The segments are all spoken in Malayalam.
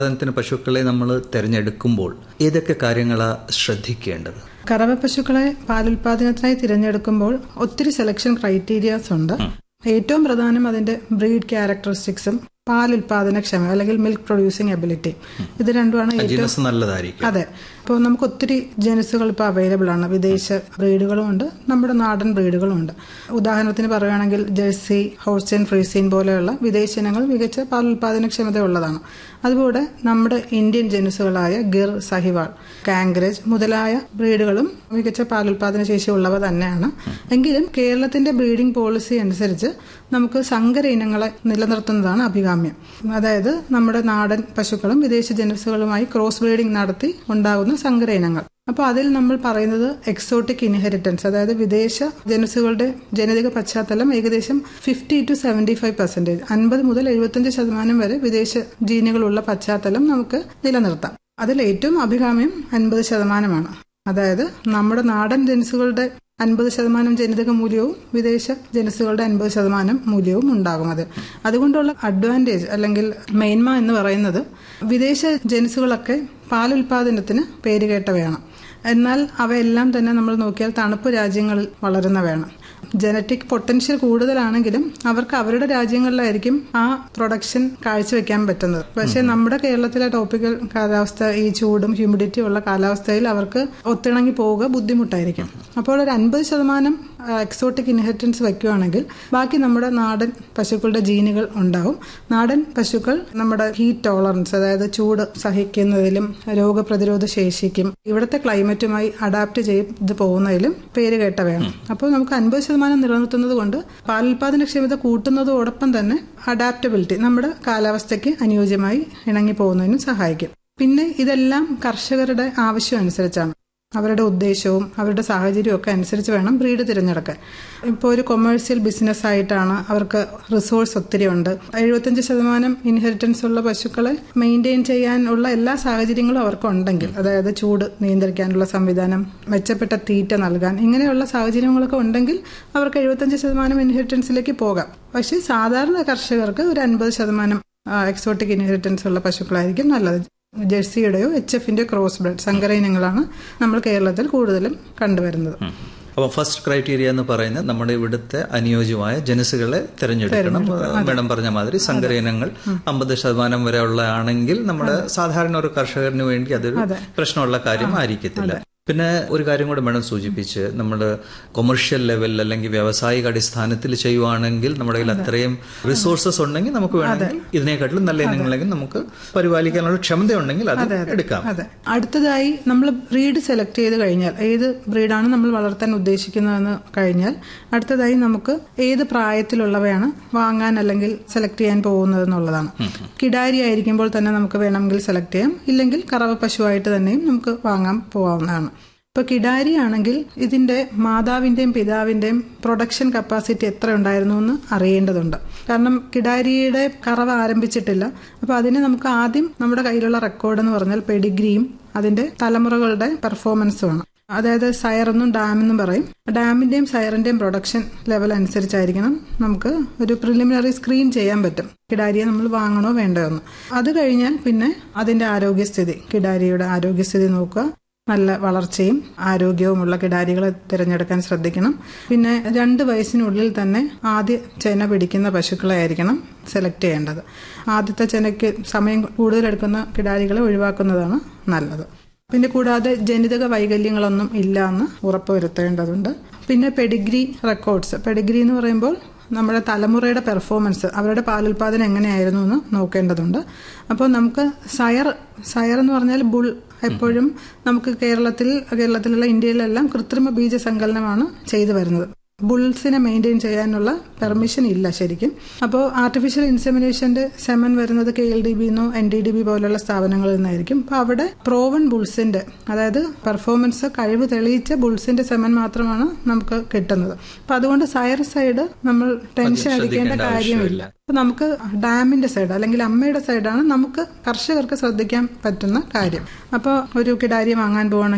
ഉദാഹരണത്തിന് പശുക്കളെ നമ്മൾ തിരഞ്ഞെടുക്കുമ്പോൾ ഏതൊക്കെ കാര്യങ്ങളാണ് ശ്രദ്ധിക്കേണ്ടത് കറവ പശുക്കളെ പാലുൽപാദനത്തിനായി തിരഞ്ഞെടുക്കുമ്പോൾ ഒത്തിരി സെലക്ഷൻ ക്രൈറ്റീരിയാസ് ഉണ്ട് ഏറ്റവും പ്രധാനം അതിന്റെ ബ്രീഡ് ക്യാരക്ടറിസ്റ്റിക്സും പാലുൽപാദനക്ഷമ അല്ലെങ്കിൽ മിൽക്ക് പ്രൊഡ്യൂസിങ് എബിലിറ്റി ഇത് രണ്ടുമാണ് ഏറ്റവും ജീനസ് നല്ലതായിരിക്കും അതെ ഇപ്പോൾ നമുക്ക് ഒത്തിരി ജനുസുകൾ ഇപ്പോൾ അവൈലബിൾ ആണ് വിദേശ ബ്രീഡുകളും ഉണ്ട് നമ്മുടെ നാടൻ ബ്രീഡുകളും ഉണ്ട് ഉദാഹരണത്തിന് പറയുകയാണെങ്കിൽ ജേഴ്സി ഹോൾസ്റ്റൈൻ ഫ്രീസീൻ പോലെയുള്ള വിദേശ ഇനങ്ങൾ മികച്ച പാലുൽപാദനക്ഷമത ഉള്ളതാണ് അതുപോലെ നമ്മുടെ ഇന്ത്യൻ ജനുസുകളായ ഗിർ സഹിവാൾ കാങ്കരേജ് മുതലായ ബ്രീഡുകളും മികച്ച പാലുൽപാദന ശേഷി ഉള്ളവ തന്നെയാണ് എങ്കിലും കേരളത്തിന്റെ ബ്രീഡിംഗ് പോളിസി അനുസരിച്ച് നമുക്ക് സങ്കര ഇനങ്ങളെ നിലനിർത്തുന്നതാണ് അഭികാമ്യം അതായത് നമ്മുടെ നാടൻ പശുക്കളും വിദേശ ജനുസുകളുമായി ക്രോസ് ബ്രീഡിംഗ് നടത്തി ഉണ്ടാകുന്ന സങ്കര ഇനങ്ങൾ അപ്പോൾ അതിൽ നമ്മൾ പറയുന്നത് എക്സോട്ടിക് ഇൻഹെറിറ്റൻസ് അതായത് വിദേശ ജനുസുകളുടെ ജനിതക പശ്ചാത്തലം ഏകദേശം fifty to seventy five percentage അൻപത് മുതൽ എഴുപത്തഞ്ച് ശതമാനം വരെ വിദേശ ജീനുകളുള്ള പശ്ചാത്തലം നമുക്ക് നിലനിർത്താം അതിൽ ഏറ്റവും അഭികാമ്യം അൻപത് ശതമാനമാണ് അതായത് നമ്മുടെ നാടൻ ജനുസുകളുടെ അൻപത് ശതമാനം ജനിതക മൂല്യവും വിദേശ ജനുസുകളുടെ അൻപത് ശതമാനം മൂല്യവും ഉണ്ടാകും അത് അതുകൊണ്ടുള്ള അഡ്വാൻറ്റേജ് അല്ലെങ്കിൽ മെയിൻമ എന്ന് പറയുന്നത് വിദേശ ജനുസുകളൊക്കെ പാലുൽപാദനത്തിന് പേരുകേട്ടവയാണ് എന്നാൽ അവയെല്ലാം തന്നെ നമ്മൾ നോക്കിയാൽ തണുപ്പ് രാജ്യങ്ങളിൽ വളരുന്നവയാണ് ജനറ്റിക് പൊട്ടൻഷ്യൽ കൂടുതലാണെങ്കിലും അവർക്ക് അവരുടെ രാജ്യങ്ങളിലായിരിക്കും ആ പ്രൊഡക്ഷൻ കാഴ്ചവെക്കാൻ പറ്റുന്നത് പക്ഷെ നമ്മുടെ കേരളത്തിലെ ടോപ്പിക്കൽ കാലാവസ്ഥ ഈ ചൂടും ഹ്യൂമിഡിറ്റി ഉള്ള കാലാവസ്ഥയിൽ അവർക്ക് ഒത്തിണങ്ങി പോവുക ബുദ്ധിമുട്ടായിരിക്കും അപ്പോൾ ഒരു അൻപത് ശതമാനം എക്സോട്ടിക് ഇൻഹെറിറ്റൻസ് വെക്കുകയാണെങ്കിൽ ബാക്കി നമ്മുടെ നാടൻ പശുക്കളുടെ ജീനുകൾ ഉണ്ടാവും നാടൻ പശുക്കൾ നമ്മുടെ ഹീറ്റ് ടോളറൻസ് അതായത് ചൂട് സഹിക്കുന്നതിലും രോഗപ്രതിരോധ ശേഷിക്കും ഇവിടുത്തെ ക്ലൈമറ്റുമായി അഡാപ്റ്റ് ചെയ്ത് പോകുന്നതിലും പേര് കേട്ടവയാണ് അപ്പോൾ നമുക്ക് അൻപത് ശതമാനം നിലനിർത്തുന്നത് കൊണ്ട് പാലുൽപാദനക്ഷമത കൂട്ടുന്നതോടൊപ്പം തന്നെ അഡാപ്റ്റബിലിറ്റി നമ്മുടെ കാലാവസ്ഥയ്ക്ക് അനുയോജ്യമായി ഇണങ്ങി പോകുന്നതിനും സഹായിക്കും പിന്നെ ഇതെല്ലാം കർഷകരുടെ ആവശ്യം അനുസരിച്ചാണ് അവരുടെ ഉദ്ദേശവും അവരുടെ സാഹചര്യവും ഒക്കെ അനുസരിച്ച് വേണം ബ്രീഡ് തിരഞ്ഞെടുക്കാൻ ഇപ്പോൾ ഒരു കൊമേഴ്സ്യൽ ബിസിനസ് ആയിട്ടാണ് അവർക്ക് റിസോഴ്സ് ഒത്തിരി ഉണ്ട് എഴുപത്തഞ്ച് ശതമാനം ഇൻഹെറിറ്റൻസ് ഉള്ള പശുക്കളെ മെയിൻറ്റെയിൻ ചെയ്യാനുള്ള എല്ലാ സാഹചര്യങ്ങളും അവർക്ക് ഉണ്ടെങ്കിൽ അതായത് ചൂട് നിയന്ത്രിക്കാനുള്ള സംവിധാനം മെച്ചപ്പെട്ട തീറ്റ നൽകാൻ ഇങ്ങനെയുള്ള സാഹചര്യങ്ങളൊക്കെ ഉണ്ടെങ്കിൽ അവർക്ക് എഴുപത്തഞ്ച് ശതമാനം ഇൻഹെറിറ്റൻസിലേക്ക് പോകാം പക്ഷേ സാധാരണ കർഷകർക്ക് ഒരു അൻപത് ശതമാനം എക്സോട്ടിക് ഇൻഹെറിറ്റൻസ് ഉള്ള പശുക്കളായിരിക്കും നല്ലത് ജെഴ്സിയുടെയോ എച്ച് എഫിന്റെയോ ക്രോസ് ബ്രെഡ് സങ്കര ഇനങ്ങളാണ് നമ്മൾ കേരളത്തിൽ കൂടുതലും കണ്ടുവരുന്നത് അപ്പോൾ ഫസ്റ്റ് ക്രൈറ്റീരിയ എന്ന് പറയുന്നത് നമ്മുടെ ഇവിടുത്തെ അനുയോജ്യമായ ജനസുകളെ തിരഞ്ഞെടുക്കണം മേഡം പറഞ്ഞ മാതിരി സങ്കര ഇനങ്ങൾ അമ്പത് ശതമാനം വരെ ഉള്ളതാണെങ്കിൽ നമ്മുടെ സാധാരണ ഒരു കർഷകന് വേണ്ടി അതൊരു പ്രശ്നമുള്ള കാര്യം ആയിരിക്കത്തില്ല പിന്നെ ഒരു കാര്യം കൂടെ മേഡം സൂചിപ്പിച്ച് നമ്മൾ കൊമേഴ്ഷ്യൽ ലെവലിൽ അല്ലെങ്കിൽ വ്യാവസായിക അടിസ്ഥാനത്തിൽ ചെയ്യുവാണെങ്കിൽ നമ്മുടെ കയ്യിൽ അത്രയും റിസോഴ്സസ് ഉണ്ടെങ്കിൽ നമുക്ക് വേണമെങ്കിൽ ഇതിനെക്കാട്ടിലും നല്ല ഇനങ്ങളെങ്കിൽ നമുക്ക് പരിപാലിക്കാനുള്ള ക്ഷമത ഉണ്ടെങ്കിൽ അത് എടുക്കാം അതെ അടുത്തതായി നമ്മൾ ബ്രീഡ് സെലക്ട് ചെയ്ത് കഴിഞ്ഞാൽ ഏത് ബ്രീഡാണ് നമ്മൾ വളർത്താൻ ഉദ്ദേശിക്കുന്നതെന്ന് കഴിഞ്ഞാൽ അടുത്തതായി നമുക്ക് ഏത് പ്രായത്തിലുള്ളവയാണ് വാങ്ങാൻ അല്ലെങ്കിൽ സെലക്ട് ചെയ്യാൻ പോകുന്നത് എന്നുള്ളതാണ് കിടാരി ആയിരിക്കുമ്പോൾ തന്നെ നമുക്ക് വേണമെങ്കിൽ സെലക്ട് ചെയ്യാം ഇല്ലെങ്കിൽ കറവ പശുവായിട്ട് തന്നെയും നമുക്ക് വാങ്ങാൻ പോകാവുന്നതാണ് ഇപ്പൊ കിടാരി ആണെങ്കിൽ ഇതിന്റെ മാതാവിന്റെയും പിതാവിന്റെയും പ്രൊഡക്ഷൻ കപ്പാസിറ്റി എത്ര ഉണ്ടായിരുന്നു എന്ന് അറിയേണ്ടതുണ്ട് കാരണം കിടാരിയുടെ കറവ ആരംഭിച്ചിട്ടില്ല അപ്പൊ അതിന് നമുക്ക് ആദ്യം നമ്മുടെ കയ്യിലുള്ള റെക്കോർഡ് എന്ന് പറഞ്ഞാൽ പെഡിഗ്രിയും അതിന്റെ തലമുറകളുടെ പെർഫോമൻസുമാണ് അതായത് സയറെന്നും ഡാമെന്നും പറയും ഡാമിന്റെയും സയറിന്റെയും പ്രൊഡക്ഷൻ ലെവൽ അനുസരിച്ചായിരിക്കണം നമുക്ക് ഒരു പ്രിലിമിനറി സ്ക്രീൻ ചെയ്യാൻ പറ്റും കിടാരിയെ നമ്മൾ വാങ്ങണോ വേണ്ടോ എന്ന് അത് കഴിഞ്ഞാൽ പിന്നെ അതിന്റെ ആരോഗ്യസ്ഥിതി കിടാരിയുടെ ആരോഗ്യസ്ഥിതി നോക്കുക നല്ല വളർച്ചയും ആരോഗ്യവുമുള്ള കിടാരികളെ തിരഞ്ഞെടുക്കാൻ ശ്രദ്ധിക്കണം പിന്നെ രണ്ട് വയസ്സിനുള്ളിൽ തന്നെ ആദ്യ ചെന പിടിക്കുന്ന പശുക്കളെ ആയിരിക്കണം സെലക്ട് ചെയ്യേണ്ടത് ആദ്യത്തെ ചെനയ്ക്ക് സമയം കൂടുതലെടുക്കുന്ന കിടാരികളെ ഒഴിവാക്കുന്നതാണ് നല്ലത് പിന്നെ കൂടാതെ ജനിതക വൈകല്യങ്ങളൊന്നും ഇല്ല എന്ന് ഉറപ്പുവരുത്തേണ്ടതുണ്ട് പിന്നെ പെഡിഗ്രി റെക്കോർഡ്സ് പെഡിഗ്രി എന്ന് പറയുമ്പോൾ നമ്മുടെ തലമുറയുടെ പെർഫോമൻസ് അവരുടെ പാലുൽപാദനം എങ്ങനെയായിരുന്നു എന്ന് നോക്കേണ്ടതുണ്ട് അപ്പോൾ നമുക്ക് സയർ സയർ എന്ന് പറഞ്ഞാൽ ബുൾ എപ്പോഴും നമുക്ക് കേരളത്തിൽ കേരളത്തിലുള്ള ഇന്ത്യയിലെല്ലാം കൃത്രിമ ബീജസങ്കലനമാണ് ചെയ്തു വരുന്നത് ബുൾസിനെ മെയിൻറ്റെയിൻ ചെയ്യാനുള്ള പെർമിഷൻ ഇല്ല ശരിക്കും അപ്പോൾ ആർട്ടിഫിഷ്യൽ ഇൻസെമിനേഷന്റെ സെമൻ വരുന്നത് കെ എൽ ഡി ബിന്നോ എൻ ഡി ഡി ബി പോലുള്ള സ്ഥാപനങ്ങളിൽ നിന്നായിരിക്കും അപ്പോൾ അവിടെ പ്രോവൺ ബുൾസിന്റെ അതായത് പെർഫോമൻസ് കഴിവ് തെളിയിച്ച ബുൾസിന്റെ സെമൻ മാത്രമാണ് നമുക്ക് കിട്ടുന്നത് അപ്പോൾ അതുകൊണ്ട് സയർ സൈഡ് നമ്മൾ ടെൻഷൻ അടിക്കേണ്ട കാര്യമില്ല നമുക്ക് ഡാമിന്റെ സൈഡ് അല്ലെങ്കിൽ അമ്മയുടെ സൈഡാണ് നമുക്ക് കർഷകർക്ക് ശ്രദ്ധിക്കാൻ പറ്റുന്ന കാര്യം അപ്പോൾ ഒരു കിടാരി വാങ്ങാൻ പോകണമെങ്കിൽ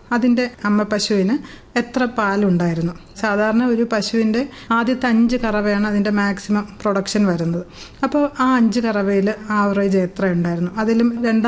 അതിന്റെ അമ്മ പശുവിന് എത്ര പാലുണ്ടായിരുന്നു സാധാരണ ഒരു പശുവിന്റെ ആദ്യത്തെ അഞ്ച് കറവയാണ് അതിന്റെ മാക്സിമം പ്രൊഡക്ഷൻ വരുന്നത് അപ്പോൾ ആ അഞ്ച് കറവയിൽ ആവറേജ് എത്ര ഉണ്ടായിരുന്നു അതിലും രണ്ടാം